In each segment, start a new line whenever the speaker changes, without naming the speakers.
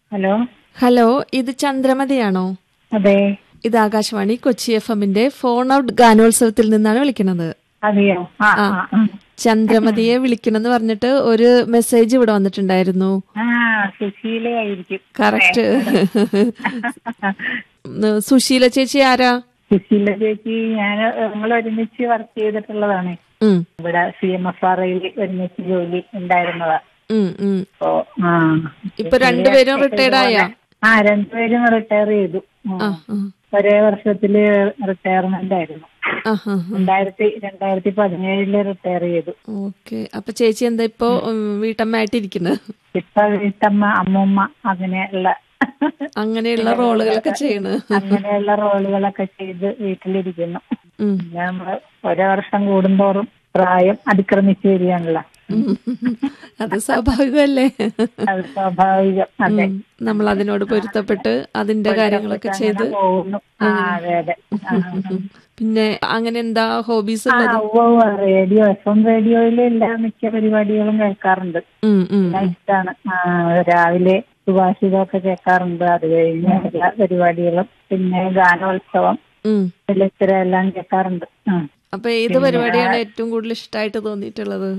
Hello
hello ഇത് ചന്ദ്രമതിയാണോ
അതെ
ഇത് ആകാശവാണി കൊച്ചി എഫ് എമ്മിന്റെ ഫോൺ ഔട്ട് ഗാനോത്സവത്തിൽ നിന്നാണ് വിളിക്കുന്നത്
അതെയോ ആ
ആ.
ആ ആ.
ചന്ദ്രമതിയെ വിളിക്കണമെന്ന് പറഞ്ഞിട്ട് ഒരു മെസ്സേജ് ഇവിടെ വന്നിട്ടുണ്ടായിരുന്നു
ആ സുശീലയായിരിക്കും
കറക്റ്റ് സുശീല ചേച്ചി ആരാ
സുശീല ചേച്ചി ഞാൻ നിങ്ങൾ ഒരുമിച്ച് വർക്ക് ചെയ്തിട്ടുള്ളതാണ്
ഉം,
ഇവിടെ സി എം എഫ് ആർ ഐയിൽ ഒരുമിച്ച് ജോലി ഉണ്ടായിരുന്നതാ
ഉം, ഉം.
അപ്പോ ആ
ഇപ്പൊ രണ്ടുപേരും റിട്ടയർഡ് ആയാ
ആ രണ്ടുപേരും റിട്ടയർ ചെയ്തു ഉം.
ആ, ആ,
ഒരേ വർഷത്തില് റിട്ടയർമെന്റ് ആയിരുന്നു
ആ, ആ, ആ.
രണ്ടായിരത്തി രണ്ടായിരത്തി പതിനേഴില് റിട്ടയർ ചെയ്തു
ഓക്കെ അപ്പൊ ചേച്ചി എന്താ ഇപ്പൊ ഉം, വീട്ടമ്മയായിട്ടിരിക്കുന്നത്
ഇപ്പൊ വീട്ടമ്മ അമ്മൂമ്മ അങ്ങനെയുള്ള
അങ്ങനെയുള്ള റോളുകളൊക്കെ ചെയ്യണ്
അങ്ങനെയുള്ള റോളുകളൊക്കെ ചെയ്ത് വീട്ടിലിരിക്കുന്നു
ഉം.
പിന്നെ നമ്മള് ഓരോ വർഷം കൂടുന്തോറും പ്രായം അതിക്രമിച്ചു വരികയാണല്ലോ
ഉം. അത് സ്വാഭാവികമല്ലേ
അത് സ്വാഭാവികം അതെ
ഉം. നമ്മൾ അതിനോട് പൊരുത്തപ്പെട്ട് അതിന്റെ കാര്യങ്ങളൊക്കെ ചെയ്ത്
അങ്ങനെ പോകുന്നു ആ അതെ അതെ ആ,
പിന്നെ അങ്ങനെ എന്താ ഹോബീസ്
ആ,
ഉള്ളത്
ഉവ്വ് ഉവ്വ് റേഡിയോ എഫ് എം റേഡിയോയിലെ എല്ലാ മിക്ക പരിപാടികളും കേൾക്കാറുണ്ട്
ഉം, ഉം.
എല്ലാം ഇഷ്ടമാണ് ആ, രാവിലെ സുഭാഷിതമൊക്കെ കേൾക്കാറുണ്ട് അത് കഴിഞ്ഞ് എല്ലാ പരിപാടികളും പിന്നെ ഗാനോത്സവം
ഉം.
വെള്ളിത്തിര എല്ലാം കേൾക്കാറുണ്ട് ആ
അപ്പൊ ഏത് പരിപാടിയാണ് ഏറ്റവും കൂടുതൽ ഇഷ്ടമായിട്ട് തോന്നിയിട്ടുള്ളത്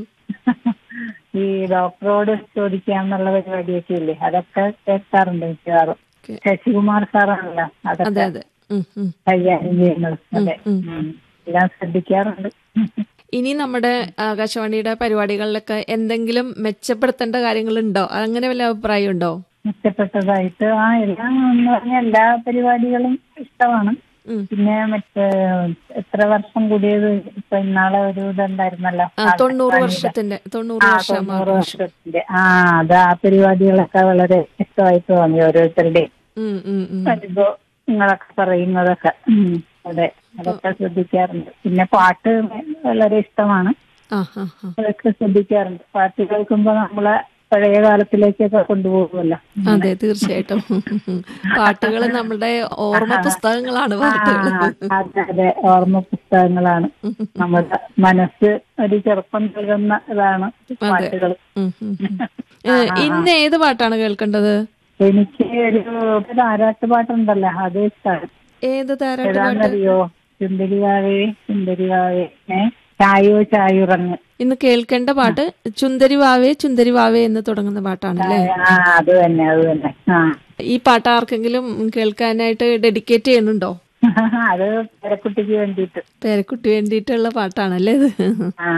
ഈ ഡോക്ടറോട് ചോദിക്കാന്നുള്ള പരിപാടിയൊക്കെ ഇല്ലേ അതൊക്കെ കേൾക്കാറുണ്ട് മിക്കവാറും
ഓക്കെ.
ശശികുമാർ സാറാണല്ലോ
അതെ
അതൊക്കെ
അതെ ഉം, ഉം.
കൈകാര്യം ചെയ്യുന്നത് അതെ
ഉം.
ഉം. എല്ലാം ശ്രദ്ധിക്കാറുണ്ട്
ഇനി നമ്മുടെ ആകാശവാണിയുടെ പരിപാടികളിലൊക്കെ എന്തെങ്കിലും മെച്ചപ്പെടുത്തേണ്ട കാര്യങ്ങളുണ്ടോ അങ്ങനെ വല്ല അഭിപ്രായം ഉണ്ടോ
മെച്ചപ്പെട്ടതായിട്ട് ആ എല്ലാം എന്ന് പറഞ്ഞാൽ എല്ലാ പരിപാടികളും ഇഷ്ടമാണ്
ഉം.
പിന്നെ മറ്റേ എത്ര വർഷം കൂടിയത് ഇപ്പൊ ഇന്നാളെ ഒരു ഇതുണ്ടായിരുന്നല്ലോ
ആ തൊണ്ണൂറ് വർഷത്തിന്റെ തൊണ്ണൂറ്
ആ
വർഷം
തൊണ്ണൂറ് വർഷത്തിന്റെ ആ അത് ആ പരിപാടികളൊക്കെ വളരെ ഇഷ്ടമായിട്ട് തോന്നി ഓരോരുത്തരുടെയും
ഉം, ഉം, ഉം.
അനുഭവങ്ങളൊക്കെ പറയുന്നതൊക്കെ ഉം, അതെ അതൊക്കെ ശ്രദ്ധിക്കാറുണ്ട് പിന്നെ പാട്ട് വളരെ ഇഷ്ടമാണ്
ആ ആ ആ
അതൊക്കെ ശ്രദ്ധിക്കാറുണ്ട് പാട്ട് കേൾക്കുമ്പോ നമ്മളെ പഴയ കാലത്തിലേക്കൊക്കെ കൊണ്ടുപോകുമല്ലോ
അതെ തീർച്ചയായിട്ടും പാട്ടുകൾ നമ്മുടെ ഓർമ്മ പുസ്തകങ്ങളാണ് പാട്ടുകൾ
ആ, അതെ അതെ ഓർമ്മ പുസ്തകങ്ങളാണ് നമ്മുടെ മനസ്സ് ഒരു ചെറുപ്പം നൽകുന്ന ഇതാണ് പാട്ടുകൾ
ഉം, ഉം, ഉം. ഏ, ഇന്ന് ഏത് പാട്ടാണ് കേൾക്കേണ്ടത്
എനിക്ക് ഒരു ഒരു ആരാട്ട് പാട്ടുണ്ടല്ലോ അത് ഇഷ്ടമാണ്
ഏത് താരാട്ട് പാട്ട്
ഏതാണെന്നറിയോ ചുന്ദരിവാവേ ചുന്ദരിവാവേ ഏ ചായോ ചായുറങ്ങ്
ഇന്ന് കേൾക്കേണ്ട പാട്ട് ചുന്ദരി വാവേ ചുന്ദരി വാവേ എന്ന് തുടങ്ങുന്ന പാട്ടാണല്ലേ
ആ അത് തന്നെ അത് തന്നെ ആ
ഈ പാട്ട് ആർക്കെങ്കിലും കേൾക്കാനായിട്ട് ഡെഡിക്കേറ്റ് ചെയ്യുന്നുണ്ടോ
അത് പേരക്കുട്ടിക്ക് വേണ്ടിയിട്ട്
പേരക്കുട്ടി വേണ്ടിയിട്ടുള്ള പാട്ടാണല്ലേ ഇത്
ആ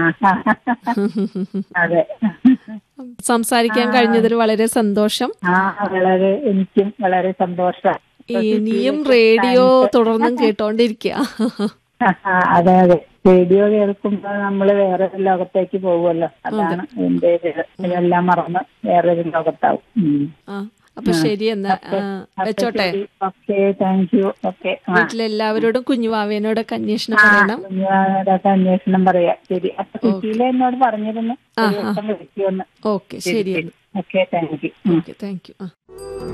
അതെ
സംസാരിക്കാൻ കഴിഞ്ഞതിൽ വളരെ സന്തോഷം
ആ വളരെ എനിക്കും വളരെ സന്തോഷം
ഇനിയും റേഡിയോ തുടർന്നും കേട്ടോണ്ടിരിക്കുക
അതെ അതെ റേഡിയോ കേൾക്കുമ്പോ നമ്മള് വേറെ ഒരു ലോകത്തേക്ക് പോകുമല്ലോ അതാണ് എന്റെ ഒരു ഇത്. ഇതെല്ലാം മറന്ന് വേറൊരു ലോകത്താവും ഉം.
ആ അപ്പൊ ശരി എന്നാ ആ, വെച്ചോട്ടെ
ഓക്കെ താങ്ക് യു ഓക്കെ ആ
വീട്ടിലെല്ലാവരോടും കുഞ്ഞുവാവേനോടൊക്കെ അന്വേഷണം
ആ,
പറയണം
കുഞ്ഞുവാവയുടെ അന്വേഷണം പറയാം ശരി അപ്പൊ സുശീല എന്നോട് പറഞ്ഞിരുന്നു ഒരു ദിവസം വിളിക്കുമെന്ന്
ഓക്കെ ശരി എന്നാ
okay thank you
okay thank you ആ